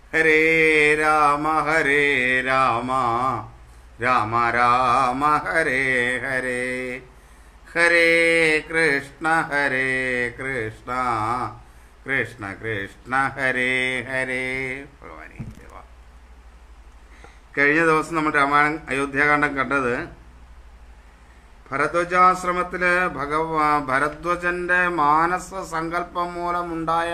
ഹരേ രാമ ഹരേ രാമ രാമ രാമ ഹരേ ഹരേ ഹരേ കൃഷ്ണ ഹരേ കൃഷ്ണ കൃഷ്ണ കൃഷ്ണ ഹരേ ഹരേ ഭഗവാനേ ദേവ കഴിഞ്ഞ ദിവസം നമ്മൾ രാമായണം അയോധ്യാകാന്ഡം കണ്ടത് ഭരദ്വജാശ്രമത്തില് ഭഗവാ ഭരദ്വജന്റെ മാനസ സങ്കല്പം മൂലമുണ്ടായ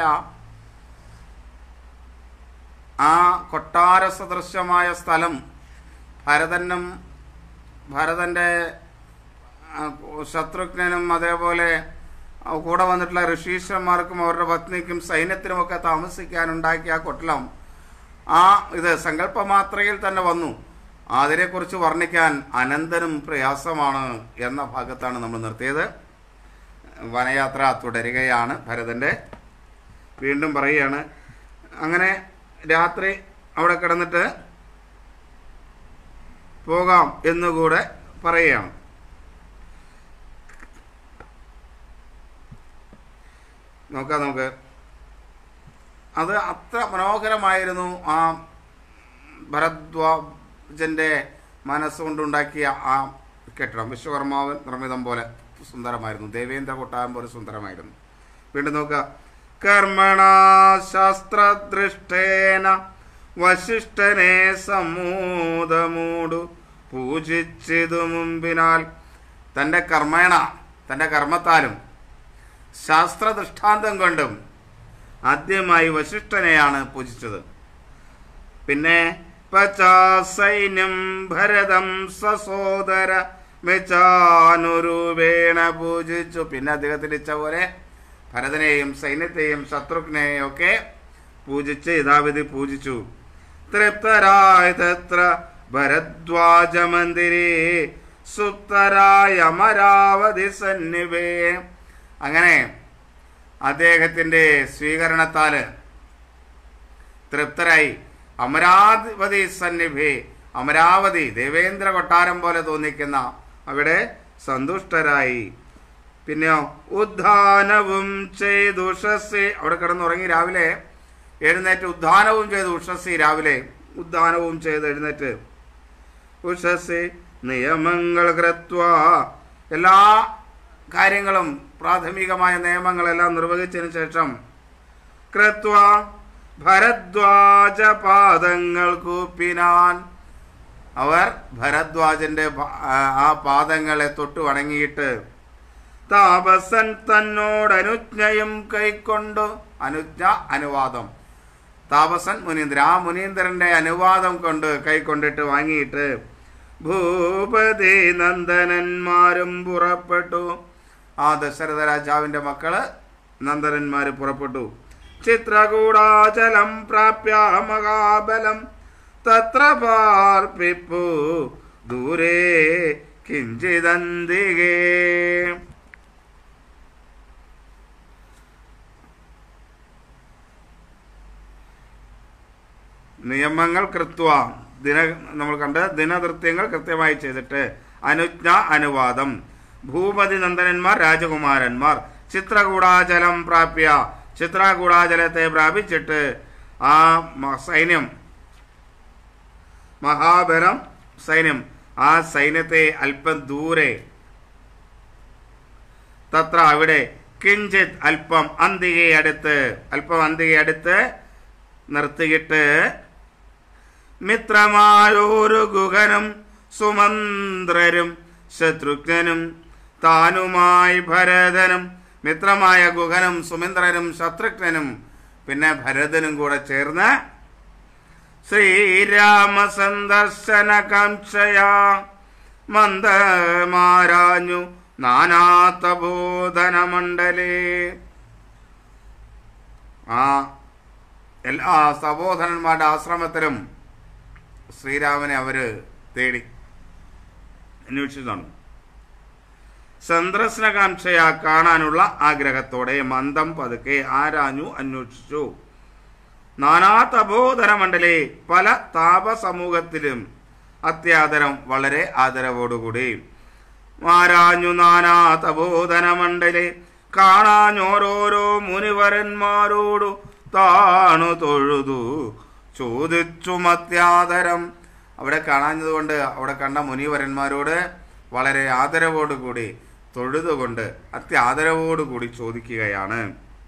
ആ കൊട്ടാര സദൃശ്യമായ സ്ഥലം ഭരതനും ഭരതന്റെ ആ, ശത്രുഘ്നനും അതേപോലെ ആ, കൂടെ വന്നിട്ടുള്ള ഋഷീശ്വരന്മാർക്കും അവരുടെ പത്നിക്കും സൈന്യത്തിനുമൊക്കെ താമസിക്കാനുണ്ടാക്കിയ ആ കൊട്ടലം ആ ഇത് സങ്കല്പമാത്രയിൽ തന്നെ വന്നു അതിനെക്കുറിച്ച് വർണ്ണിക്കാൻ അനന്തനും പ്രയാസമാണ് എന്ന ഭാഗത്താണ് നമ്മൾ നിർത്തിയത് വനയാത്ര തുടരുകയാണ് ഭരതന്റെ വീണ്ടും പറയുകയാണ് അങ്ങനെ രാത്രി അവിടെ കിടന്നിട്ട് പോകാം എന്നുകൂടെ പറയുകയാണ് നോക്കാം നമുക്ക് അത് അത്ര മനോഹരമായിരുന്നു ആ ഭരദ്വാജന്റെ മനസ്സുകൊണ്ടുണ്ടാക്കിയ ആ കെട്ടിടം വിശ്വകർമാവൻ നിർമ്മിതം പോലെ സുന്ദരമായിരുന്നു ദേവേന്ദ്ര കൊട്ടാരം പോലെ സുന്ദരമായിരുന്നു വീണ്ടും നോക്കുക കർമ്മണ ശാസ്ത്രദൃഷ്ടേന വശിഷ്ഠനെ സമൂതമൂടു പൂജിച്ചതു മുമ്പിനാൽ തൻ്റെ കർമ്മേണ തൻ്റെ കർമ്മത്താലും ശാസ്ത്രദൃഷ്ടാന്തം കൊണ്ടും ആദ്യമായി വശിഷ്ഠനെയാണ് പൂജിച്ചത് പിന്നെ പചാസൈന്യം ഭരതം സസോദര മെച്ചാനുരൂപേണ പൂജിച്ചു പിന്നെ അദ്ദേഹത്തിൽ ഇച്ച പോലെ ഭരതനെയും സൈന്യത്തെയും ശത്രുഘ്നെയും ഒക്കെ പൂജിച്ച് യഥാവിധി പൂജിച്ചു തൃപ്തരായ തത്ര ഭരദ്വാജ മന്ദിരേ സുപ്തരായ അമരാവധി സന്നിവേ അങ്ങനെ അദ്ദേഹത്തിന്റെ സ്വീകരണത്താല് തൃപ്തരായി അമരാവതി സന്നിഭി അമരാവതി ദേവേന്ദ്ര കൊട്ടാരം പോലെ തോന്നിക്കുന്ന അവിടെ സന്തുഷ്ടരായി പിന്നെയോ ഉദ്ധാനവും ചെയ്തു ഉഷസ്സി അവിടെ കിടന്നുറങ്ങി രാവിലെ എഴുന്നേറ്റ് ഉദ്ധാനവും ചെയ്തു ഉഷസ്സി രാവിലെ ഉദ്ധാനവും ചെയ്ത് എഴുന്നേറ്റ് ഉഷസ്സി നിയമങ്ങൾ കൃത്വ എല്ലാ കാര്യങ്ങളും പ്രാഥമികമായ നിയമങ്ങളെല്ലാം നിർവഹിച്ചതിന് ശേഷം കൃത്വ ഭരദ്വാജ പാദങ്ങൾ കൂപ്പിനാൻ അവർ ഭരദ്വാജന്റെ പ- ആ- ആ പാദങ്ങളെ തൊട്ടു വണങ്ങിയിട്ട് താപസൻ തന്നോട് അനുജ്ഞയും കൈക്കൊണ്ടു അനുജ്ഞ അനുവാദം താപസൻ മുനീന്ദ്രൻ ആ മുനീന്ദ്രന്റെ അനുവാദം കൊണ്ട് കൈക്കൊണ്ടിട്ട് വാങ്ങിയിട്ട് ഭൂപതി നന്ദനന്മാരും പുറപ്പെട്ടു ആ ദശരഥ രാജാവിന്റെ മക്കള് നന്ദനന്മാര് പുറപ്പെട്ടു ചിത്രകൂടാചലം പ്രാപ്യ മഹാബലം തത്ര പാർപ്പിപ്പു ദൂരേ കിഞ്ചിതന്തികേ നിയമങ്ങൾ കൃത്വ ദിന നമ്മൾ കണ്ട് ദിനകൃത്യങ്ങൾ കൃത്യമായി ചെയ്തിട്ട് അനുജ്ഞ അനുവാദം ഭൂപതി നന്ദനന്മാർ രാജകുമാരന്മാർ ചിത്രകൂടാചലം പ്രാപ്യ ചിത്രകൂടാചലത്തെ പ്രാപിച്ചിട്ട് ആ മ- സൈന്യം മഹാബലം സൈന്യം ആ സൈന്യത്തെ അല്പം ദൂരെ തത്ര അവിടെ കിഞ്ചിത് അല്പം അന്തികെ അടുത്ത് അല്പം അന്തികെ അടുത്ത് നിർത്തിയിട്ട് മിത്രമായൊരു ഗുഹനും സുമന്ത്രരും ശത്രുഘ്നനും താനുമായി ഭരതനും മിത്രമായ ഗുഹനും സുമന്ത്രനും ശത്രുഘ്നനും പിന്നെ ഭരതനും കൂടെ ചേർന്ന് ശ്രീരാമ സന്ദർശന കാംക്ഷയാ മന്ദമാരാഞ്ഞു നാനാത്തബോധന മണ്ഡലേ ആ എല്ലാ സബോധനന്മാരുടെ ആശ്രമത്തിലും ശ്രീരാമനെ അവര് തേടി അന്വേഷിച്ചതാണ് ചന്ദ്രസ്നകാംക്ഷയ കാണാനുള്ള ആഗ്രഹത്തോടെ മന്ദം പതുക്കെ ആരാഞ്ഞു അന്വേഷിച്ചു നാനാ തപോധന മണ്ഡലേ പല താപസമൂഹത്തിലും അത്യാദരം വളരെ ആദരവോടുകൂടി ആരാഞ്ഞു നാനാ തപോധന മണ്ഡലേ കാണാഞ്ഞോരോരോ മുനിവരന്മാരോടു താണു തൊഴുതു ചോദിച്ചു മത്യാദരം അവിടെ കാണാഞ്ഞതുകൊണ്ട് അവിടെ കണ്ട മുനിവരന്മാരോട് വളരെ ആദരവോടുകൂടി തൊഴുതുകൊണ്ട് അത്യാദരവോടുകൂടി ചോദിക്കുകയാണ്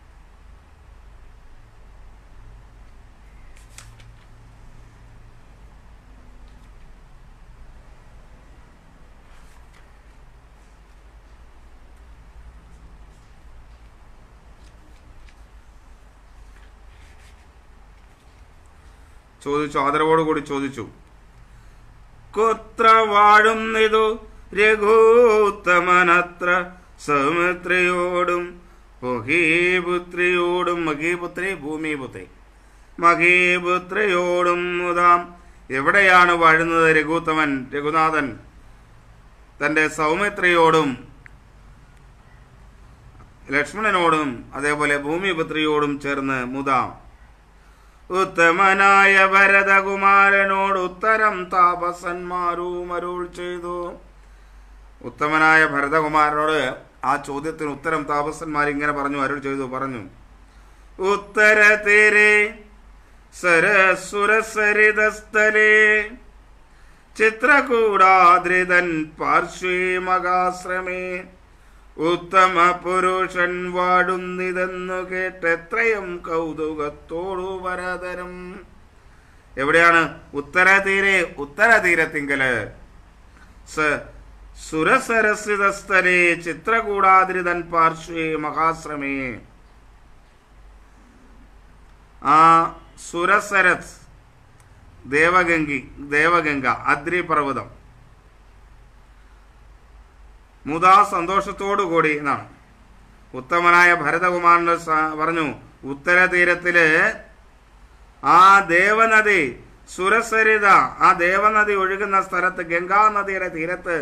ചോദിച്ചു ആദരവോടുകൂടി ചോദിച്ചു കുത്ര വാഴുന്നിതു രഘൂത്തമനത്ര സൗമിത്രിയോടും മഹീപുത്രിയോടും മഹീപുത്രി ഭൂമിപുത്രി മഹീപുത്രിയോടും മുതാം എവിടെയാണ് വാഴുന്നത് രഘുത്തമൻ രഘുനാഥൻ തന്റെ സൗമിത്രിയോടും ലക്ഷ്മണനോടും അതേപോലെ ഭൂമിപുത്രിയോടും ചേർന്ന് മുതാം ഉത്തമനായ ഭരതകുമാരനോട് ഉത്തരം താപസന്മാരും അരുൾ ചെയ്തു ഉത്തമനായ ഭരതകുമാരനോട് ആ ചോദ്യത്തിന് ഉത്തരം താപസന്മാർ ഇങ്ങനെ പറഞ്ഞു അരുൾ ചെയ്തു പറഞ്ഞു ഉത്തര തീരെ സരസുരസരിതസ്ഥലേ ചിത്രകൂടാദ്രിതൻ പാർശ്വേ മകാശ്രമേ ഉത്തമ പുരുഷൻ വാടുന്നിതെന്നു കേട്ടെത്രയും കൗതുകത്തോടു വരതരം എവിടെയാണ് ഉത്തരതീരെ ഉത്തരതീരത്തിങ്കല് സ സുരസരസിതസ്ഥലേ ചിത്രകൂടാദ്രിതൻ പാർശ്വേ മഹാശ്രമേ ആ സുരസരസ് ദേവഗംഗി ദേവഗംഗ അദ്രി പർവ്വതം മുതാ സന്തോഷത്തോടു കൂടി എന്നാണ് ഉത്തമനായ ഭരതകുമാരൻ സ- പറഞ്ഞു ഉത്തരതീരത്തില് ആ ദേവനദി സുരസരിത ആ ദേവനദി ഒഴുകുന്ന സ്ഥലത്ത് ഗംഗാ നദിയുടെ തീരത്ത്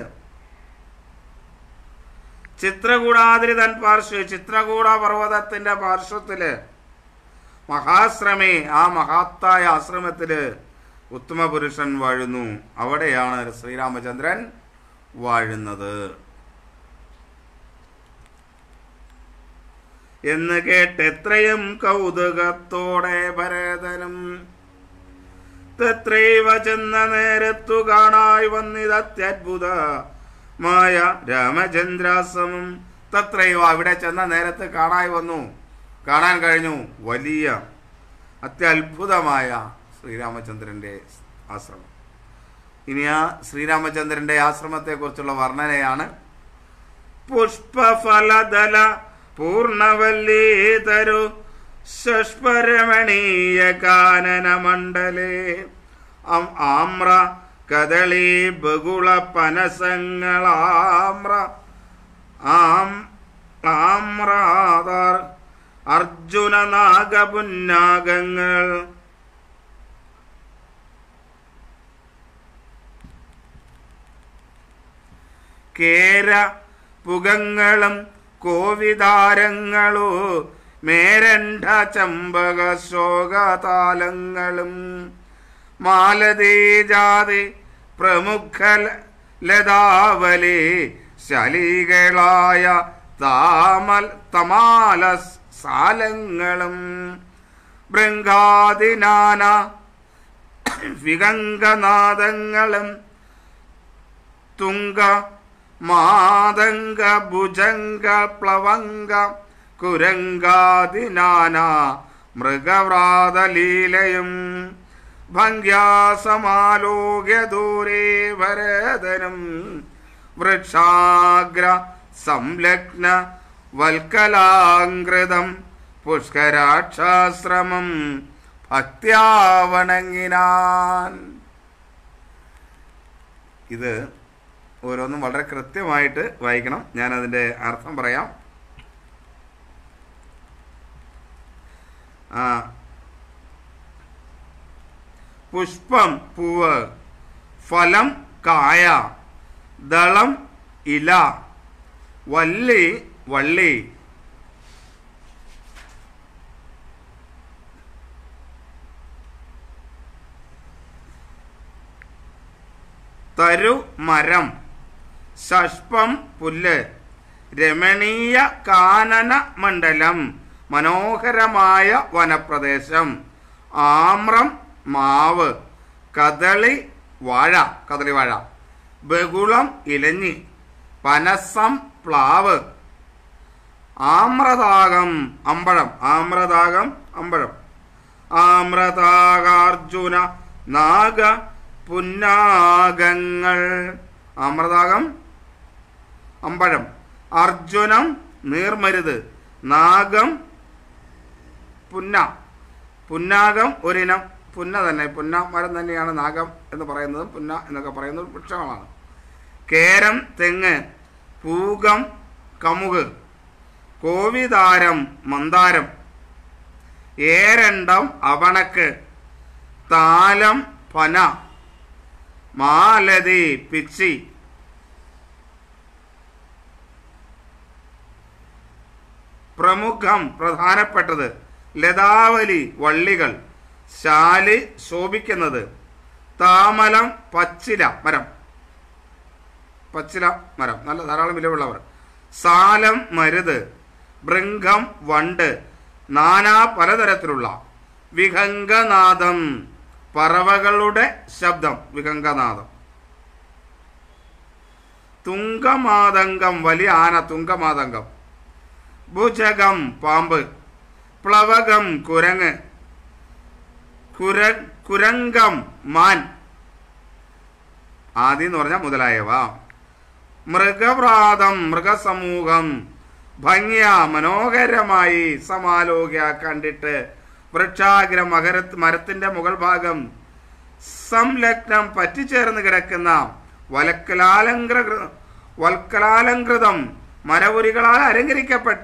ചിത്രകൂടാതിരിതൻ പാർശ്വ ചിത്രകൂട പർവ്വതത്തിന്റെ പാർശ്വത്തില് മഹാശ്രമേ ആ മഹാത്തായ ആശ്രമത്തില് ഉത്തമ പുരുഷൻ വാഴുന്നു അവിടെയാണ് ശ്രീരാമചന്ദ്രൻ വാഴുന്നത് എന്ന് കേട്ടെത്രയും കൗതുകത്തോടെ ഭരതനും തത്രൈവ ചെന്ന നേരത്തു കാണായി വന്നിതത്യത്ഭുത മായ രാമചന്ദ്രാശ്രമം തത്രൈവ അവിടെ ചെന്ന നേരത്ത് കാണായി വന്നു കാണാൻ കഴിഞ്ഞു വലിയ അത്യത്ഭുതമായ ശ്രീരാമചന്ദ്രന്റെ ആശ്രമം ഇനി ആ ശ്രീരാമചന്ദ്രന്റെ ആശ്രമത്തെക്കുറിച്ചുള്ള വർണ്ണനയാണ് പുഷ്പഫലദല പൂർണവല്ലീതരു ഷഷ്പരമണീയ കാനന മണ്ഡലേ അം ആമ്ര കദളി ബഹുള പനസങ്ങളാമ്ര ആം ആമ്രാതാർ അർജുന നാഗപുന്നാഗങ്ങൾ കേര പുകങ്ങളും കോവിതാരങ്ങളോ മേരണ്ഠ ചമ്പക ശോകതാലങ്ങളും മാലതീജാതി പ്രമുഖ ല- ലതാവലി ശലികളായ താമൽ തമാല സാലങ്ങളും ബൃങ്കാതിനാന വിഗംഗനാദങ്ങളും തുങ്ക മാതംഗ ഭുജംഗ പ്ലവംഗ കുരങ്കാതിനാന മൃഗവ്രാതലീലയും ഭംഗ്യാസമാലോക്യ ദൂരേ ഭരതനും വൃക്ഷാഗ്ര സംലഗ്ന വൽക്കലാങ്കൃതം പുഷ്കരാക്ഷാശ്രമം ഭക്ത്യാവണങ്ങിനാൻ ഇത് ഓരോന്നും വളരെ കൃത്യമായിട്ട് വായിക്കണം ഞാൻ അതിൻ്റെ അർത്ഥം പറയാം ആ പുഷ്പം പൂവ് ഫലം കായ ദളം ഇല വല്ലി വള്ളി തരു മരം ഷഷ്പം പുല്ല് രമണീയ കാനന മണ്ഡലം മനോഹരമായ വനപ്രദേശം ആമ്രം മാവ് കദളി വാഴ കദളി വാഴ ബഹുളം ഇലഞ്ഞി പനസം പ്ലാവ് ആമ്രതാകം അമ്പഴം ആമ്രതാകം അമ്പഴം ആമ്രതാകാർജുന നാഗ പുന്നാഗങ്ങൾ ആമ്രതാകം അമ്പഴം അർജുനം നീർമരുത് നാഗം പുന്ന പുന്നാഗം ഒരിനം പുന്ന തന്നെ പുന്ന മരം തന്നെയാണ് നാഗം എന്ന് പറയുന്നതും പുന്ന എന്നൊക്കെ പറയുന്നത് വൃക്ഷങ്ങളാണ് കേരം തെങ്ങ് പൂകം കമുക് കോവിതാരം മന്ദാരം ഏരണ്ടം അവണക്ക് താലം പന മാലതി പിച്ചി പ്രമുഖം പ്രധാനപ്പെട്ടത് ലതാവലി വള്ളികൾ ശാലി ശോഭിക്കുന്നത് താമലം പച്ചില മരം പച്ചില മരം നല്ല ധാരാളം വിലവുള്ളവർ സാലം മരുത് ബൃംഗം വണ്ട് നാനാ പലതരത്തിലുള്ള വിഹംഗനാദം പറവകളുടെ ശബ്ദം വിഹംഗനാദം തുങ്കമാതങ്കം വലിയ ആന തുങ്കമാതങ്കം ഭുജകം പാമ്പ് പ്ലവകം കുരങ്ങ് കുര കുരങ്കം മാൻ ആദി എന്ന് പറഞ്ഞാൽ മുതലായവ മൃഗപ്രാതം മൃഗസമൂഹം ഭംഗിയ മനോഹരമായി സമാലോക്യ കണ്ടിട്ട് വൃക്ഷാഗ്ര മകര മരത്തിന്റെ മുകൾ ഭാഗം സംലഗ്നം പറ്റിച്ചേർന്ന് കിടക്കുന്ന വലക്കലാലങ്കൃ വൽക്കലാലങ്കൃതം മരവുരികളാൽ അലങ്കരിക്കപ്പെട്ട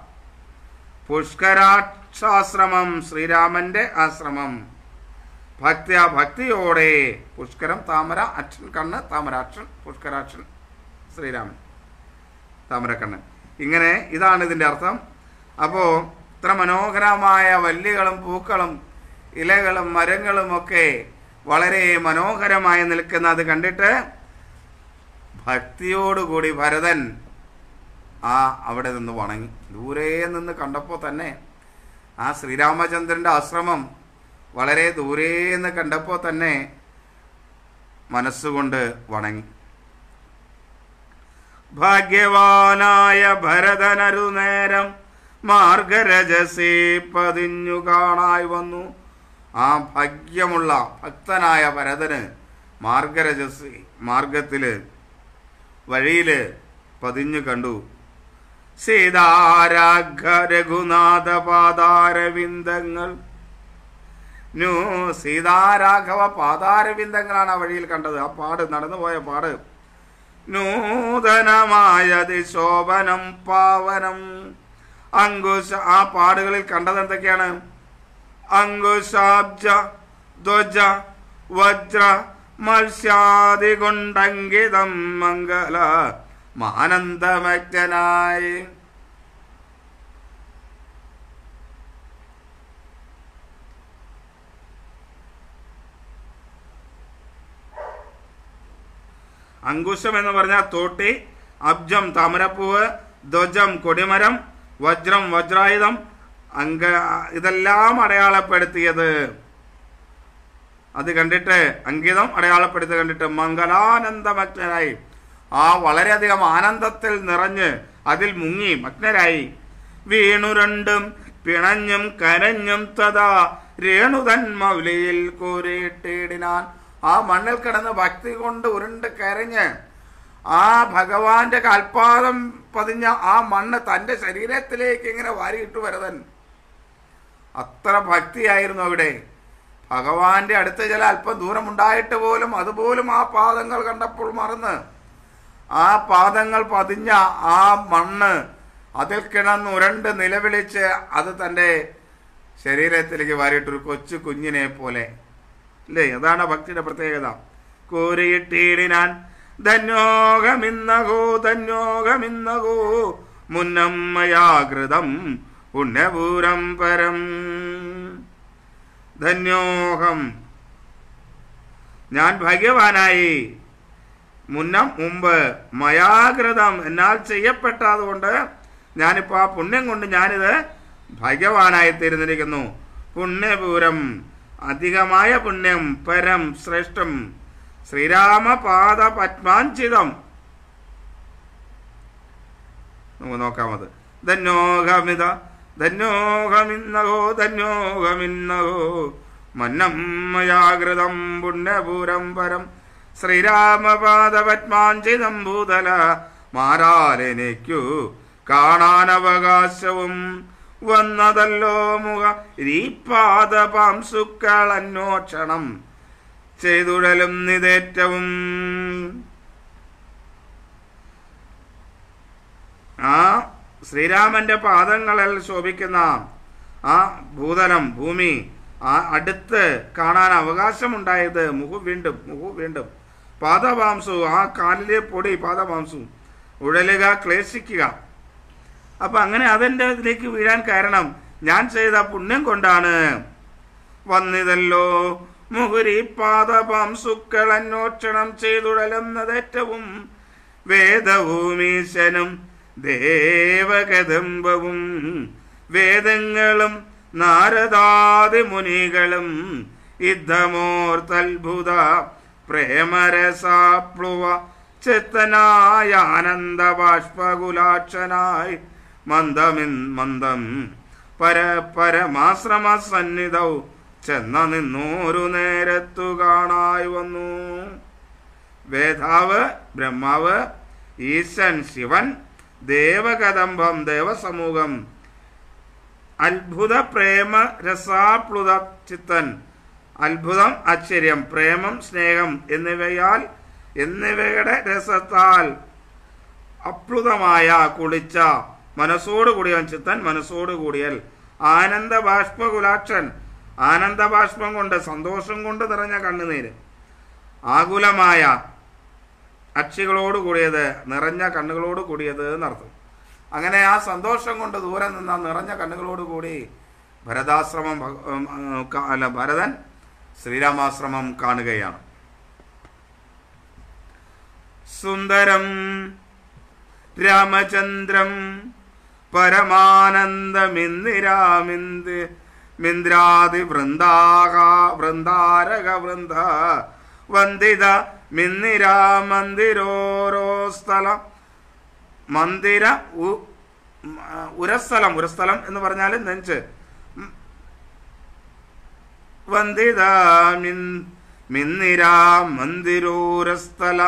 പുഷ്കരാക്ഷാശ്രമം ശ്രീരാമന്റെ ആശ്രമം ഭക്തിയ ഭക്തിയോടെ പുഷ്കരം താമര അച്ഛൻ കണ്ണ് താമരാക്ഷൻ പുഷ്കരാക്ഷൻ ശ്രീരാമൻ താമരക്കണ്ണൻ ഇങ്ങനെ ഇതാണ് ഇതിൻ്റെ അർത്ഥം അപ്പോൾ ഇത്ര മനോഹരമായ വല്ലികളും പൂക്കളും ഇലകളും മരങ്ങളും ഒക്കെ വളരെ മനോഹരമായി നിൽക്കുന്ന അത് കണ്ടിട്ട് ഭക്തിയോടുകൂടി ഭരതൻ ആ അവിടെ നിന്ന് വണങ്ങി ദൂരെ നിന്ന് കണ്ടപ്പോൾ തന്നെ ആ ശ്രീരാമചന്ദ്രൻ്റെ ആശ്രമം വളരെ ദൂരെ നിന്ന് കണ്ടപ്പോൾ തന്നെ മനസ്സുകൊണ്ട് വണങ്ങി ഭാഗ്യവാനായ ഭരതനരു നേരം മാർഗരജസി പതിഞ്ഞു കാണായി വന്നു ആ ഭാഗ്യമുള്ള ഭക്തനായ ഭരതന് മാർഗരജസി മാർഗത്തില് വഴിയില് പതിഞ്ഞു കണ്ടു സീതാരാഘ രഘുനാഥ പാതാരവിന്ദങ്ങൾ നൂ സീതാരാഘവ പാതാരവിന്ദങ്ങളാണ് ആ വഴിയിൽ കണ്ടത് ആ പാട് നടന്നുപോയ പാട് നൂതനമായത് ശോഭനം പാവനം അങ്കുശ ആ പാടുകളിൽ കണ്ടത് എന്തൊക്കെയാണ് അങ്കുശാബ്ജ ധ്വജ വജ്ര മത്സ്യാദി കൊണ്ടങ്കിതം മംഗല മാനന്ദമഗ്നായി അങ്കുശം എന്ന് പറഞ്ഞാൽ തോട്ടി അബ്ജം താമരപ്പൂവ് ധ്വജം കൊടിമരം വജ്രം വജ്രായുധം അങ്ക ഇതെല്ലാം അടയാളപ്പെടുത്തിയത് അത് കണ്ടിട്ട് അങ്കിതം അടയാളപ്പെടുത്തി കണ്ടിട്ട് മംഗലാനന്ദമഗ്നരായി ആ വളരെയധികം ആനന്ദത്തിൽ നിറഞ്ഞ് അതിൽ മുങ്ങി മഗ്നരായി വീണു രണ്ടും പിണഞ്ഞും കരഞ്ഞും തഥാ രേണുതൻ മൗലിയിൽ കൂരിയിട്ടിടിനാൻ ആ മണ്ണിൽ കിടന്ന് ഭക്തി കൊണ്ട് ഉരുണ്ട് കരഞ്ഞ് ആ ഭഗവാന്റെ കാൽപാദം പതിഞ്ഞ ആ മണ്ണ് തന്റെ ശരീരത്തിലേക്ക് ഇങ്ങനെ വാരിയിട്ടു വരതൻ അത്ര ഭക്തിയായിരുന്നു അവിടെ ഭഗവാന്റെ അടുത്ത് ചില അല്പം ദൂരമുണ്ടായിട്ട് പോലും അതുപോലും ആ പാദങ്ങൾ കണ്ടപ്പോൾ മറന്ന് ആ പാദങ്ങൾ പതിഞ്ഞ ആ മണ്ണ് അതിൽ കിടന്ന് ഉരണ്ട് നിലവിളിച്ച് അത് തൻ്റെ ശരീരത്തിലേക്ക് വാരിയിട്ടൊരു കൊച്ചു കുഞ്ഞിനെ പോലെ അല്ലേ അതാണ് ഭക്തിയുടെ പ്രത്യേകത കോരിയിട്ടീടിനാൻ ധന്യോഗമിന്നകോ ധന്യോഗമിന്നകോ മുന്നമ്മയാകൃതം പുണ്യപൂരം പരം ധന്യോഹം ഞാൻ ഭാഗ്യവാനായി മുന്നം മുമ്പ് മയാകൃതം എന്നാൽ ചെയ്യപ്പെട്ടതുകൊണ്ട് ഞാനിപ്പോൾ ആ പുണ്യം കൊണ്ട് ഞാനിത് ഭാഗ്യവാനായി തീർന്നിരിക്കുന്നു പുണ്യപൂരം അധികമായ പുണ്യം പരം ശ്രേഷ്ഠം ശ്രീരാമപാദ പത്മാഞ്ചിതം നമുക്ക് നോക്കാമത് ധന്യോഹമിത ധന്യോഹമിന്നഹോ ധന്യോഹമിന്നഹോ മന്നമ്മയാകൃതം പുണ്യപൂരം പരം ശ്രീരാമപാദ പത്മാഞ്ചിതം ഭൂതല മാരാലെനിക്കു കാണാനവകാശവും വന്നതല്ലോ മുഖ ഈ പാദപാംസുക്കൾ അന്വേഷണം ചെയ്തുഴലും നിതേറ്റവും ആ ശ്രീരാമന്റെ പാദങ്ങളിൽ ശോഭിക്കുന്ന ആ ഭൂതലം ഭൂമി ആ അടുത്ത് കാണാൻ അവകാശമുണ്ടായത് മുഹു വീണ്ടും മുഹു വീണ്ടും പാദപാംസു ആ കാലിലെ പൊടി പാദപാംസു ഉഴലുക ക്ലേശിക്കുക അപ്പൊ അങ്ങനെ അതിൻ്റെ ഇതിലേക്ക് വീഴാൻ കാരണം ഞാൻ ചെയ്ത പുണ്യം കൊണ്ടാണ് വന്നിതല്ലോ മുഹുരി പാദപാംസുക്കൾ അന്വേഷണം ചെയ്തുഴലുന്നതേറ്റവും വേദഭൂമീശനും ദേവകദംബവും വേദങ്ങളും നാരദാദി മുനികളും യുദ്ധമോർത്തത്ഭുത പ്രേമരസാപ്ലുവ ചിത്തനായ ആനന്ദ ബാഷ്പകുലാക്ഷനായി മന്ദമിൻ മന്ദം പര പരമാശ്രമ സന്നിധൗ ചെന്ന നിന്നോരു നേരത്തു കാണായി വന്നു വേദാവ് ബ്രഹ്മാവ് ഈശൻ ശിവൻ ദേവകദംബം ദേവസമൂഹം അത്ഭുത പ്രേമ രസാപ്ലുത ചിത്തൻ അത്ഭുതം ആശ്ചര്യം പ്രേമം സ്നേഹം എന്നിവയാൽ എന്നിവയുടെ രസത്താൽ അപ്ലുതമായ കുളിച്ച മനസ്സോട് കൂടിയവൻ ചിത്തൻ മനസ്സോട് കൂടിയൽ ആനന്ദ ബാഷ്പകുലാക്ഷൻ ആനന്ദ ബാഷ്പം കൊണ്ട് സന്തോഷം കൊണ്ട് നിറഞ്ഞ കണ്ണുനീര് ആകുലമായ അക്ഷികളോട് കൂടിയത് നിറഞ്ഞ കണ്ണുകളോട് കൂടിയത് എന്നർത്ഥം അങ്ങനെ ആ സന്തോഷം കൊണ്ട് ദൂരെ നിന്ന നിറഞ്ഞ കണ്ണുകളോട് കൂടി ഭരതാശ്രമം ഭഗ- ഉം, ഉം, ക- അല്ല ഭരതൻ ശ്രീരാമാശ്രമം കാണുകയാണ് സുന്ദരം രാമചന്ദ്രം പരമാനന്ദമിന്ദിരാമിന്ദ് മിന്ദ്രാതി വൃന്ദാക വൃന്ദാരക വൃന്ദ വന്ദിത മിന്നിരാ മന്ദിരോരോ സ്ഥലം മന്ദിര ഉ- ഉം, ആ, ഉരസ്ഥലം ഉരസ്ഥലം എന്ന് പറഞ്ഞാൽ നെഞ്ച് ഉം. വന്ദിത മിൻ മിന്നിരാ മന്ദിരൂരസ്ഥല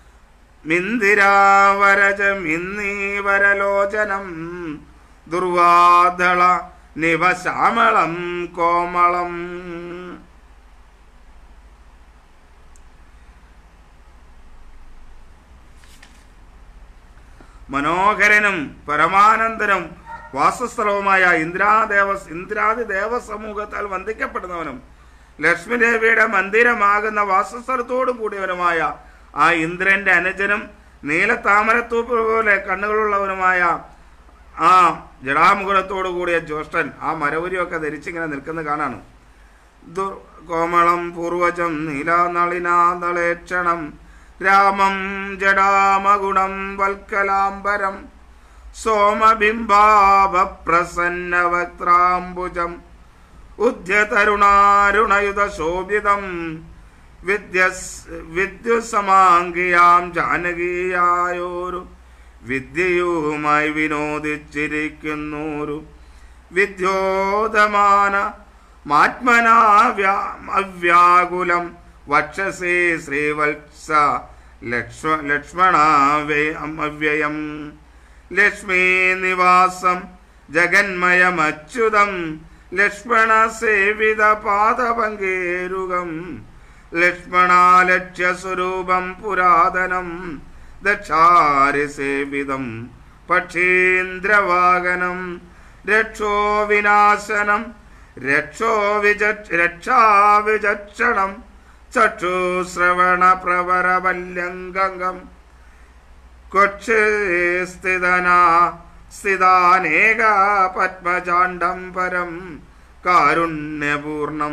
മിന്ദിരാവരജ മിന്നീവരലോചനം ദുർവാദള നിവശാമളം കോമളം മനോഹരനും പരമാനന്ദനും വാസസ്ഥലവുമായ ഇന്ദ്രാദേവ ഇന്ദ്രാദി ദേവസമൂഹത്താൽ വന്ദിക്കപ്പെടുന്നവനും ലക്ഷ്മി ദേവിയുടെ മന്ദിരമാകുന്ന വാസസ്ഥലത്തോടു കൂടിയവനുമായ ആ ഇന്ദ്രന്റെ അനുജനും നീലത്താമരത്തൂപ്പ് പോലെ കണ്ണുകളുള്ളവനുമായ ആ ജടാമുകുടത്തോടു കൂടിയ ജ്യേഷ്ഠൻ ആ മരവുരിയൊക്കെ ധരിച്ചിങ്ങനെ നിൽക്കുന്നത് കാണാണ് ദുർ കോമളം പൂർവജം നീലാനളിനാദളേക്ഷണം രാമം ജടാമഗുണം വൽക്കലാംബരം സോമബിംബാഭപ്രസന്നവക്ത്രാംബുജം ഉദ്യതരുണാരുണയുധ ശോഭിതം വിദ്യസ് വിദ്യുസമാംഗിയാം ജാനകീയായോരു വിദ്യയുമായി വിനോദിച്ചിരിക്കുന്നോരു വിദ്യോതമാന മാത്മനാ വ്യാ- അവ്യാകുലം വക്ഷസേ ശ്രീവത്സ ലക്ഷ്മ ലക്ഷ്മണാവേ അവ്യയം ലക്ഷ്മീ നിവാസം ജഗന്മയമച്യുതം ലക്ഷ്മണ സേവിത പാദപങ്കേരുകം ലക്ഷ്മണാലക്ഷ്യസ്വരൂപം പുരാതനം ദക്ഷാരി സേവിതം പക്ഷീന്ദ്രവാഹനം രക്ഷോ വിനാശനം രക്ഷോ വിജ രക്ഷാവിചക്ഷണം ചക്ഷുശ്രവണ പ്രവരവല്യംഗം കൊക്ഷേ സ്ഥിതനാ സ്ഥിതാനേക പത്മചാണ്ഡം പരം കാരുണ്യപൂർണം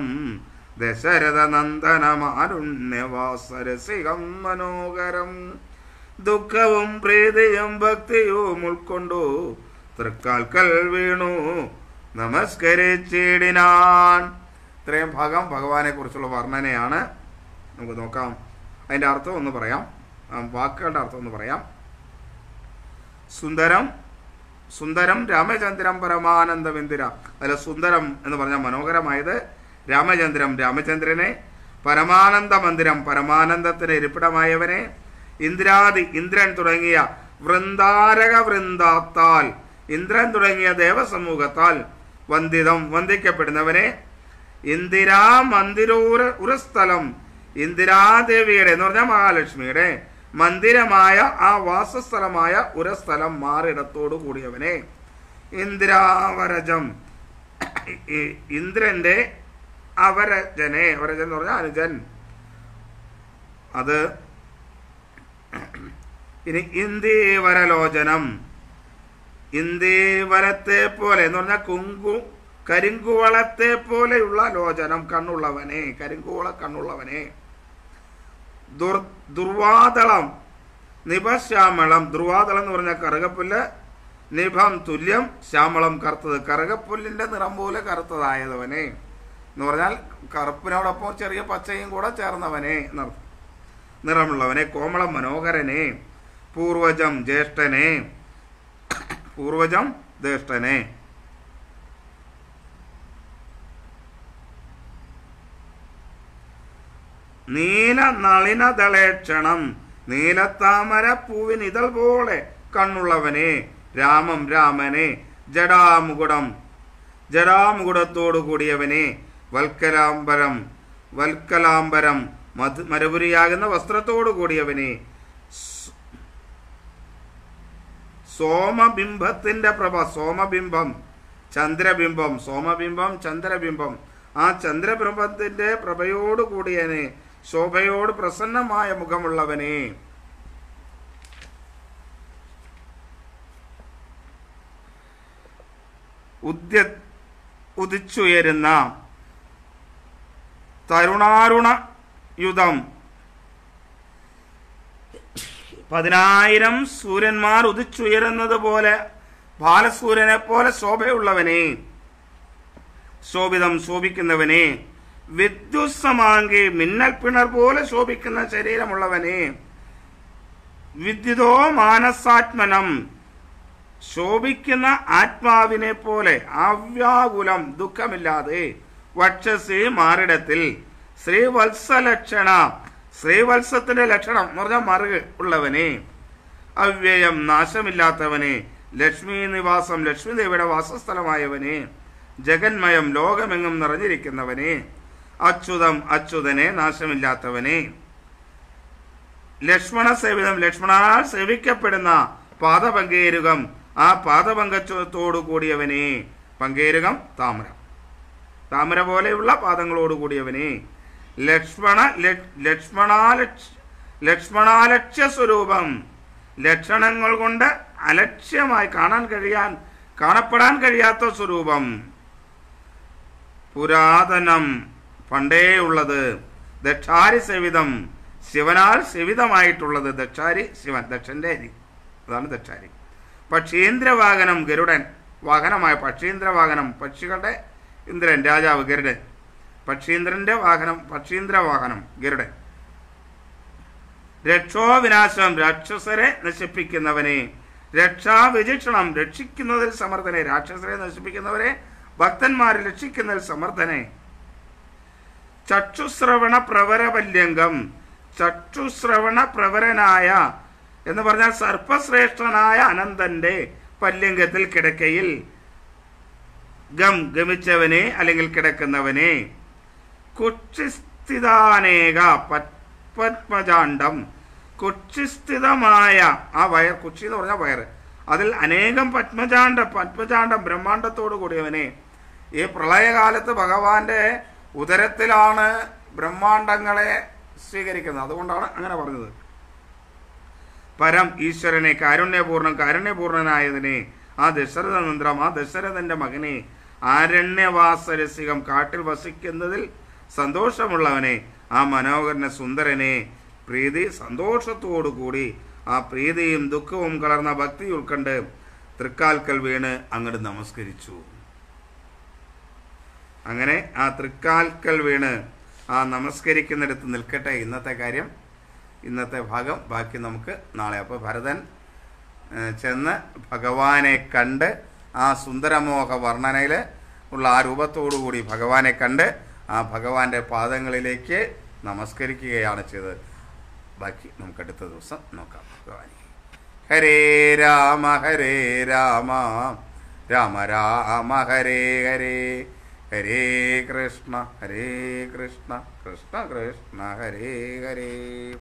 ദശരഥനന്ദനമാരുണ്യവാസരസികം മനോഹരം ദുഃഖവും പ്രീതിയും ഭക്തിയും ഉൾക്കൊണ്ടു തൃക്കാൽക്കൽ വീണു നമസ്കരിച്ചിടിനാൻ ഇത്രയും ഭാഗം ഭഗവാനെ കുറിച്ചുള്ള വർണ്ണനയാണ് നമുക്ക് നോക്കാം അതിൻ്റെ അർത്ഥം ഒന്ന് പറയാം ആ, വാക്കുകളുടെ അർത്ഥം ഒന്ന് പറയാം സുന്ദരം സുന്ദരം രാമചന്ദ്രം പരമാനന്ദമെന്തിര അതിൽ സുന്ദരം എന്ന് പറഞ്ഞാൽ മനോഹരമായത് രാമചന്ദ്രം രാമചന്ദ്രനെ പരമാനന്ദ മന്ദിരം പരമാനന്ദത്തിന് ഇരിപ്പിടമായവനെ ഇന്ദ്രാദി ഇന്ദ്രൻ തുടങ്ങിയ വൃന്ദാരക വൃന്ദാത്താൽ ഇന്ദ്രൻ തുടങ്ങിയ ദേവസമൂഹത്താൽ വന്ദിതം വന്ദിക്കപ്പെടുന്നവനെ ഇന്ദിരാ മന്ദിരൂര ഉറസ്ഥലം ഇന്ദിരാദേവിയുടെ എന്ന് പറഞ്ഞാൽ മഹാലക്ഷ്മിയുടെ മന്ദിരമായ ആ വാസസ്ഥലമായ ഉരസ്ഥലം മാറിടത്തോടു കൂടിയവനെ ഇന്ദിരാവരജം ഈ ഇന്ദ്രന്റെ അവരജനെ അവരജൻ എന്ന് പറഞ്ഞാൽ അനുജൻ അത് ഇനി ഇന്ദീവരലോചനം ഇന്ദീവരത്തെ പോലെ എന്ന് പറഞ്ഞാൽ കുങ്കു കരിങ്കുവളത്തെ പോലെയുള്ള ലോചനം കണ്ണുള്ളവനെ കരിങ്കുവള കണ്ണുള്ളവനെ ദുർ ദുർവാതളം നിപശ്യാമളം ദുർവാതളം എന്ന് പറഞ്ഞാൽ കറുകപ്പുല്ല് നിഭം തുല്യം ശ്യാമളം കറുത്തത് കറുകപ്പുല്ലിന്റെ നിറം പോലെ കറുത്തതായതവനെ എന്ന് പറഞ്ഞാൽ കറുപ്പിനോടൊപ്പം ചെറിയ പച്ചയും കൂടെ ചേർന്നവനെ എന്നർത്ഥം നിറമുള്ളവനെ കോമളം മനോഹരനെ പൂർവജം ജ്യേഷ്ഠനെ പൂർവജം ജ്യേഷ്ഠനെ നീല നളിനദളേക്ഷണം നീലത്താമര പൂവിൻ ഇതൾ പോലെ കണ്ണുള്ളവനെ രാമം രാമനെ ജടാമുകുടം ജടാമുകുടത്തോടു കൂടിയവനെ വൽക്കലാംബരം വൽക്കലാംബരം മധു മരപുരിയാകുന്ന വസ്ത്രത്തോടു കൂടിയവനെ സ്- സോമബിംബത്തിന്റെ പ്രഭ സോമബിംബം ചന്ദ്രബിംബം സോമബിംബം ചന്ദ്രബിംബം ആ ചന്ദ്രബിംബത്തിന്റെ പ്രഭയോട് കൂടിയനെ ശോഭയോട് പ്രസന്നമായ മുഖമുള്ളവനെ ഉദ്യ ഉദിച്ചുയരുന്ന തരുണാരുണ യുധം പതിനായിരം സൂര്യന്മാർ ഉദിച്ചുയരുന്നത് പോലെ ബാലസൂര്യനെ പോലെ ശോഭയുള്ളവനെ ശോഭിതം ശോഭിക്കുന്നവനെ വിദ്യുസമാങ്കി മിന്നൽ പിണർ പോലെ ശോഭിക്കുന്ന ശരീരമുള്ളവനെ വിദ്യുതോ മാനസാത്മനം ശോഭിക്കുന്ന ആത്മാവിനെ പോലെ അവ്യാകുലം ദുഃഖമില്ലാതെ വക്ഷസി മാറിടത്തിൽ ശ്രീവത്സലക്ഷണ ശ്രീവത്സത്തിന്റെ ലക്ഷണം എന്ന് പറഞ്ഞാൽ മറുക് ഉള്ളവനെ അവ്യയം നാശമില്ലാത്തവനെ ലക്ഷ്മി നിവാസം ലക്ഷ്മി ദേവിയുടെ വാസസ്ഥലമായവനെ ജഗന്മയം ലോകമെങ്ങും നിറഞ്ഞിരിക്കുന്നവനെ അച്യുതം അച്യുതനെ നാശമില്ലാത്തവനെ ലക്ഷ്മണ സേവിതം ലക്ഷ്മണാൽ സേവിക്കപ്പെടുന്ന പാദപങ്കേരുകം ആ പാദപങ്കത്തോടു കൂടിയവനെ പങ്കേരുകം താമര താമര പോലെയുള്ള പാദങ്ങളോട് കൂടിയവനെ ലക്ഷ്മണ ലക്- ലക്ഷ്മണാലക്ഷ ലക്ഷ്മണാലക്ഷ്യ സ്വരൂപം ലക്ഷണങ്ങൾ കൊണ്ട് അലക്ഷ്യമായി കാണാൻ കഴിയാൻ കാണപ്പെടാൻ കഴിയാത്ത സ്വരൂപം പുരാതനം പണ്ടേ ഉള്ളത് ദക്ഷാരി സേവിതം ശിവനാൽ സേവിതമായിട്ടുള്ളത് ദക്ഷാരി ശിവൻ ദക്ഷന്റെ അരി അതാണ് ദക്ഷാരി പക്ഷീന്ദ്രവാഹനം ഗരുഡൻ വാഹനമായ പക്ഷീന്ദ്രവാഹനം പക്ഷികളുടെ ഇന്ദ്രൻ രാജാവ് ഗരുഡൻ പക്ഷീന്ദ്രന്റെ വാഹനം പക്ഷീന്ദ്ര വാഹനം ഗരുഡൻ രക്ഷോവിനാശം രാക്ഷസരെ നശിപ്പിക്കുന്നവനെ രക്ഷാവിചക്ഷണം രക്ഷിക്കുന്നതിൽ സമർത്ഥനെ രാക്ഷസരെ നശിപ്പിക്കുന്നവരെ ഭക്തന്മാരെ രക്ഷിക്കുന്നതിൽ സമർത്ഥനെ ചക്ഷുശ്രവണ പ്രവരവല്യംഗം ചക്ഷുശ്രവണ പ്രവരനായ എന്ന് പറഞ്ഞാൽ സർപ്പശ്രേഷ്ഠനായ അനന്തന്റെ പല്യങ്കത്തിൽ കിടക്കയിൽ ഗം ഗമിച്ചവനെ അല്ലെങ്കിൽ കിടക്കുന്നവനെ കുക്ഷിസ്ഥിതാനേക പത്മജാണ്ഡം കുക്ഷിസ്ഥിതമായ ആ വയർ കുക്ഷി എന്ന് പറഞ്ഞാൽ വയർ അതിൽ അനേകം പത്മജാണ്ഡ പത്മജാണ്ഡം ബ്രഹ്മാണ്ടത്തോടു കൂടിയവനെ ഈ പ്രളയകാലത്ത് ഭഗവാന്റെ ഉദരത്തിലാണ് ബ്രഹ്മാണ്ടങ്ങളെ സ്വീകരിക്കുന്നത് അതുകൊണ്ടാണ് അങ്ങനെ പറഞ്ഞത് പരം ഈശ്വരനെ കാരുണ്യപൂർണ്ണം കാരുണ്യപൂർണനായതിനെ ആ ദശരഥ നന്ദ്രം ആ ദശരഥന്റെ മകനെ ആരണ്യവാസരസികം കാട്ടിൽ വസിക്കുന്നതിൽ സന്തോഷമുള്ളവനെ ആ മനോഹരനെ സുന്ദരനെ പ്രീതി സന്തോഷത്തോടു കൂടി ആ പ്രീതിയും ദുഃഖവും കലർന്ന ഭക്തി ഉൾക്കണ്ട് തൃക്കാൽക്കൽ വീണ് അങ്ങോട്ട് നമസ്കരിച്ചു അങ്ങനെ ആ തൃക്കാൽക്കൽ വീണ് ആ നമസ്കരിക്കുന്നിടത്ത് നിൽക്കട്ടെ ഇന്നത്തെ കാര്യം ഇന്നത്തെ ഭാഗം ബാക്കി നമുക്ക് നാളെ അപ്പോൾ ഭരതൻ ഏഹ്, ചെന്ന് ഭഗവാനെ കണ്ട് ആ സുന്ദരമോഹ വർണ്ണനയിൽ ഉള്ള ആ രൂപത്തോടു കൂടി ഭഗവാനെ കണ്ട് ആ ഭഗവാന്റെ പാദങ്ങളിലേക്ക് നമസ്കരിക്കുകയാണ് ചെയ്തത് ബാക്കി നമുക്ക് അടുത്ത ദിവസം നോക്കാം ഭഗവാനെ ഹരേ രാമ ഹരേ രാമ രാമ രാമ ഹരേ ഹരേ ഹരേ കൃഷ്ണ ഹരേ കൃഷ്ണ കൃഷ്ണ കൃഷ്ണ ഹരേ ഹരേ